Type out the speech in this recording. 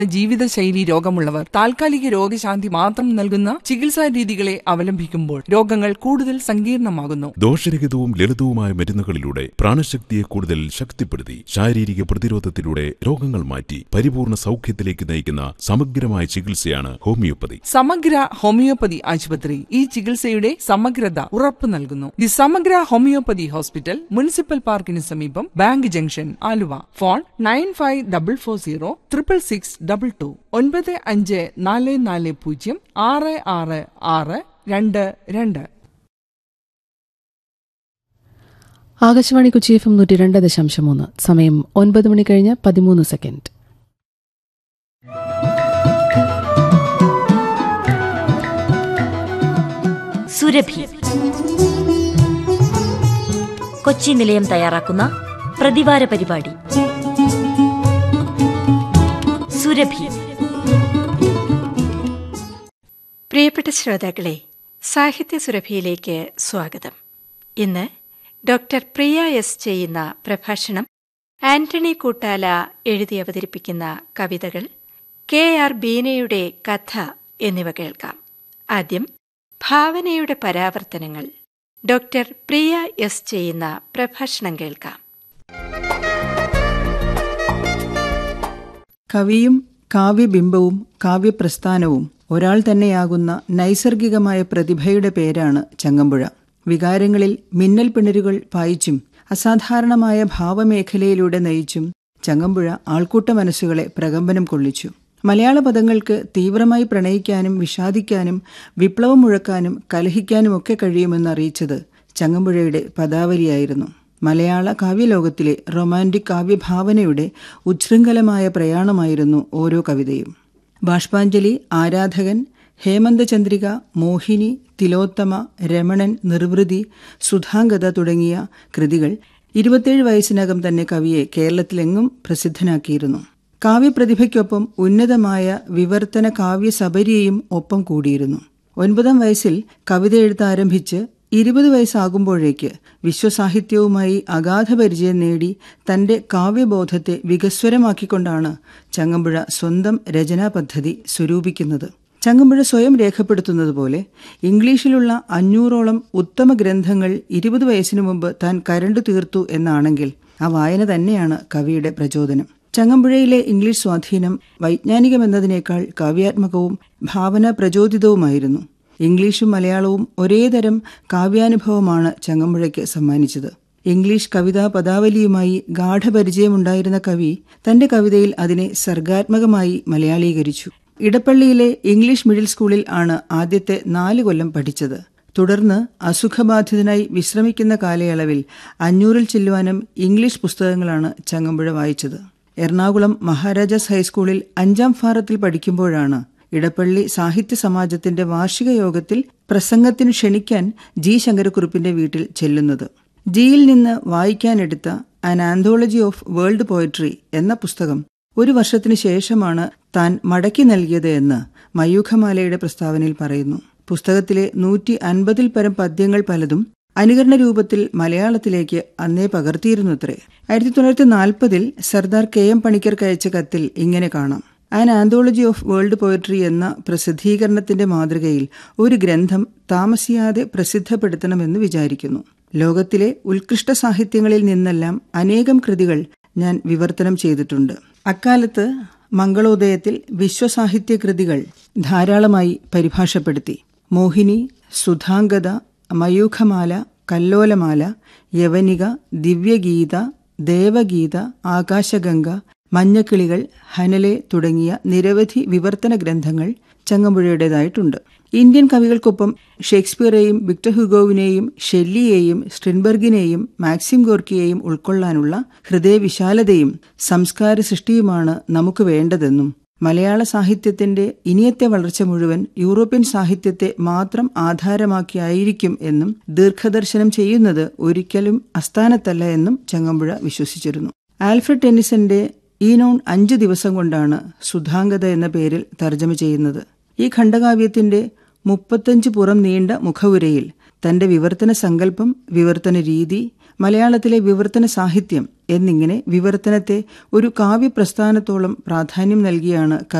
ജീവിതശൈലി രോഗമുള്ളവർ താൽക്കാലിക രോഗശാന്തി മാത്രം നൽകുന്ന ചികിത്സാ രീതികളെ അവലംബിക്കുമ്പോൾ രോഗങ്ങൾ കൂടുതൽ സങ്കീർണമാകുന്നു ദോഷരഹിതവും ലളിതവുമായ മരുന്നുകളിലൂടെ പ്രാണശക്തിയെ കൂടുതൽ ശക്തിപ്പെടുത്തി ശാരീരിക പ്രതിരോധത്തിലൂടെ രോഗങ്ങൾ മാറ്റി പരിപൂർണ സൗഖ്യത്തിലേക്ക് നയിക്കുന്ന സമഗ്രമായ ചികിത്സയാണ് ഹോമിയോപ്പതി സമഗ്ര ഹോമിയോപ്പതി ആശുപത്രി ഈ ചികിത്സയുടെ സമഗ്രത ഉറപ്പു നൽകുന്നു ദി സമഗ്ര ഹോമിയോപ്പതി ഹോസ്പിറ്റൽ മുനിസിപ്പൽ പാർക്കിന് സമീപം bank junction Aluva phone nine five double four zero triple six double two ഒൻപത് അഞ്ച് നാല് നാല് പൂജ്യം ആറ് ആറ് ആറ് രണ്ട് രണ്ട് ആകാശവാണി കൊച്ചി എഫ് എം നൂറ്റി രണ്ട് ദശാംശം മൂന്ന് സമയം ഒൻപത് മണി കഴിഞ്ഞ് പതിമൂന്ന് സെക്കൻഡ് സുരഭി കൊച്ചി നിലയം തയ്യാറാക്കുന്ന പ്രതിവാര പരിപാടി സുരഭി പ്രിയപ്പെട്ട ശ്രോതാക്കളെ സാഹിത്യ സുരഭിയിലേക്ക് സ്വാഗതം ഇന്ന് ഡോക്ടർ പ്രിയ എസ് ചെയ്യുന്ന പ്രഭാഷണം ആന്റണി കൂട്ടാല എഴുതി അവതരിപ്പിക്കുന്ന കവിതകൾ കെ ആർ ബീനയുടെ കഥ എന്നിവ കേൾക്കാം ആദ്യം ഭാവനയുടെ പരാവർത്തനങ്ങൾ ഡോക്ടർ പ്രിയ എസ് ചെയ്യുന്ന പ്രഭാഷണം കേൾക്കാം കവിയും കാവ്യബിംബവും കാവ്യപ്രസ്ഥാനവും ഒരാൾ തന്നെയാകുന്ന നൈസർഗികമായ പ്രതിഭയുടെ പേരാണ് ചങ്ങമ്പുഴ വികാരങ്ങളിൽ മിന്നൽ പിണരുകൾ പായിച്ചും അസാധാരണമായ ഭാവമേഖലയിലൂടെ നയിച്ചും ചങ്ങമ്പുഴ ആൾക്കൂട്ട മനസ്സുകളെ പ്രകമ്പനം കൊള്ളിച്ചു മലയാള പദങ്ങൾക്ക് തീവ്രമായി പ്രണയിക്കാനും വിഷാദിക്കാനും വിപ്ലവം മുഴക്കാനും കലഹിക്കാനുമൊക്കെ കഴിയുമെന്ന് അറിയിച്ചത് ചങ്ങമ്പുഴയുടെ പദാവലിയായിരുന്നു മലയാള കാവ്യലോകത്തിലെ റൊമാൻറ്റിക് കാവ്യഭാവനയുടെ ഉച്ഛൃംഖലമായ പ്രയാണമായിരുന്നു ഓരോ കവിതയും ബാഷ്പാഞ്ജലി ആരാധകൻ ഹേമന്തചന്ദ്രിക മോഹിനി തിലോത്തമ രമണൻ നിർവൃതി സുധാംഗത തുടങ്ങിയ കൃതികൾ ഇരുപത്തേഴ് വയസ്സിനകം തന്നെ കവിയെ കേരളത്തിലെങ്ങും പ്രസിദ്ധനാക്കിയിരുന്നു കാവ്യപ്രതിഭയ്ക്കൊപ്പം ഉന്നതമായ വിവർത്തന കാവ്യസബരിയെയും ഒപ്പം കൂടിയിരുന്നു ഒൻപതാം വയസ്സിൽ കവിത എഴുത്താരംഭിച്ച് ഇരുപത് വയസ്സാകുമ്പോഴേക്ക് വിശ്വസാഹിത്യവുമായി അഗാധ പരിചയം നേടി തന്റെ കാവ്യബോധത്തെ വികസ്വരമാക്കിക്കൊണ്ടാണ് ചങ്ങമ്പുഴ സ്വന്തം രചനാ പദ്ധതി സ്വരൂപിക്കുന്നത് ചങ്ങമ്പുഴ സ്വയം രേഖപ്പെടുത്തുന്നതുപോലെ ഇംഗ്ലീഷിലുള്ള അഞ്ഞൂറോളം ഉത്തമ ഗ്രന്ഥങ്ങൾ ഇരുപത് വയസ്സിനു മുമ്പ് താൻ കരണ്ടു തീർത്തു എന്നാണെങ്കിൽ ആ വായന തന്നെയാണ് കവിയുടെ പ്രചോദനം ചങ്ങമ്പുഴയിലെ ഇംഗ്ലീഷ് സ്വാധീനം വൈജ്ഞാനികമെന്നതിനേക്കാൾ കാവ്യാത്മകവും ഭാവന പ്രചോദിതവുമായിരുന്നു ഇംഗ്ലീഷും മലയാളവും ഒരേതരം കാവ്യാനുഭവമാണ് ചങ്ങമ്പുഴയ്ക്ക് സമ്മാനിച്ചത് ഇംഗ്ലീഷ് കവിതാ പദാവലിയുമായി ഗാഠപരിചയമുണ്ടായിരുന്ന കവി തന്റെ കവിതയിൽ അതിനെ സർഗാത്മകമായി മലയാളീകരിച്ചു ഇടപ്പള്ളിയിലെ ഇംഗ്ലീഷ് മിഡിൽ സ്കൂളിൽ ആണ് ആദ്യത്തെ നാല് കൊല്ലം പഠിച്ചത് തുടർന്ന് അസുഖബാധിതനായി വിശ്രമിക്കുന്ന കാലയളവിൽ അഞ്ഞൂറിൽ ചെല്ലുവാനും ഇംഗ്ലീഷ് പുസ്തകങ്ങളാണ് ചങ്ങമ്പുഴ വായിച്ചത് എറണാകുളം മഹാരാജാസ് ഹൈസ്കൂളിൽ അഞ്ചാം ഫാറത്തിൽ പഠിക്കുമ്പോഴാണ് ഇടപ്പള്ളി സാഹിത്യ സമാജത്തിന്റെ വാർഷിക യോഗത്തിൽ പ്രസംഗത്തിന് ക്ഷണിക്കാൻ ജി ശങ്കരക്കുറുപ്പിന്റെ വീട്ടിൽ ചെല്ലുന്നത് ജിയിൽ നിന്ന് വായിക്കാനെടുത്ത an anthology of world poetry എന്ന പുസ്തകം ഒരു വർഷത്തിനു ശേഷമാണ് താൻ മടക്കി നൽകിയത് എന്ന് മയൂഖമാലയുടെ പ്രസ്താവനയിൽ പറയുന്നു പുസ്തകത്തിലെ നൂറ്റി അൻപതിൽ പരം പദ്യങ്ങൾ പലതും അനുകരണ രൂപത്തിൽ മലയാളത്തിലേക്ക് അന്നേ പകർത്തിയിരുന്നത്രേ ആയിരത്തി തൊള്ളായിരത്തി നാൽപ്പതിൽ സർദാർ കെ എം പണിക്കർക്ക് അയച്ച കത്തിൽ ഇങ്ങനെ കാണാം an anthology of world poetry എന്ന പ്രസിദ്ധീകരണത്തിന്റെ മാതൃകയിൽ ഒരു ഗ്രന്ഥം താമസിയാതെ പ്രസിദ്ധപ്പെടുത്തണമെന്ന് വിചാരിക്കുന്നു ലോകത്തിലെ ഉത്കൃഷ്ട സാഹിത്യങ്ങളിൽ നിന്നെല്ലാം അനേകം കൃതികൾ ഞാൻ വിവർത്തനം ചെയ്തിട്ടുണ്ട് അക്കാലത്ത് മംഗളോദയത്തിൽ വിശ്വസാഹിത്യ കൃതികൾ ധാരാളമായി പരിഭാഷപ്പെടുത്തി മോഹിനി സുധാംഗത മയൂഖമാല കല്ലോലമാല യവനിക ദിവ്യഗീത ദേവഗീത ആകാശഗംഗ മഞ്ഞക്കിളികൾ ഹനലെ തുടങ്ങിയ നിരവധി വിവർത്തന ഗ്രന്ഥങ്ങൾ ചങ്ങമ്പുഴയുടേതായിട്ടുണ്ട് ഇന്ത്യൻ കവികൾക്കൊപ്പം ഷേക്സ്പിയറെയും വിക്ടർ ഹുഗോവിനെയും ഷെല്ലിയെയും സ്ട്രിൻബർഗിനെയും മാക്സിം ഗോർക്കിയെയും ഉൾക്കൊള്ളാനുള്ള ഹൃദയവിശാലതയും സംസ്കാര സൃഷ്ടിയുമാണ് നമുക്ക് വേണ്ടതെന്നും മലയാള സാഹിത്യത്തിന്റെ ഇനിയത്തെ വളർച്ച മുഴുവൻ യൂറോപ്യൻ സാഹിത്യത്തെ മാത്രം ആധാരമാക്കിയായിരിക്കും എന്നും ദീർഘദർശനം ചെയ്യുന്നത് ഒരിക്കലും അസ്ഥാനത്തല്ല എന്നും ചങ്ങമ്പുഴ വിശ്വസിച്ചിരുന്നു ആൽഫ്രഡ് ടെന്നിസന്റെ ഈ നോൺ അഞ്ചു ദിവസം കൊണ്ടാണ് സുധാംഗത എന്ന പേരിൽ തർജ്ജമ ചെയ്യുന്നത് ഈ ഖണ്ഡകാവ്യത്തിന്റെ മുപ്പത്തഞ്ച് പുറം നീണ്ട മുഖവുരയിൽ തന്റെ വിവർത്തന സങ്കല്പം വിവർത്തന രീതി മലയാളത്തിലെ വിവർത്തന സാഹിത്യം എന്നിങ്ങനെ വിവർത്തനത്തെ ഒരു കാവ്യപ്രസ്ഥാനത്തോളം പ്രാധാന്യം നൽകിയാണ്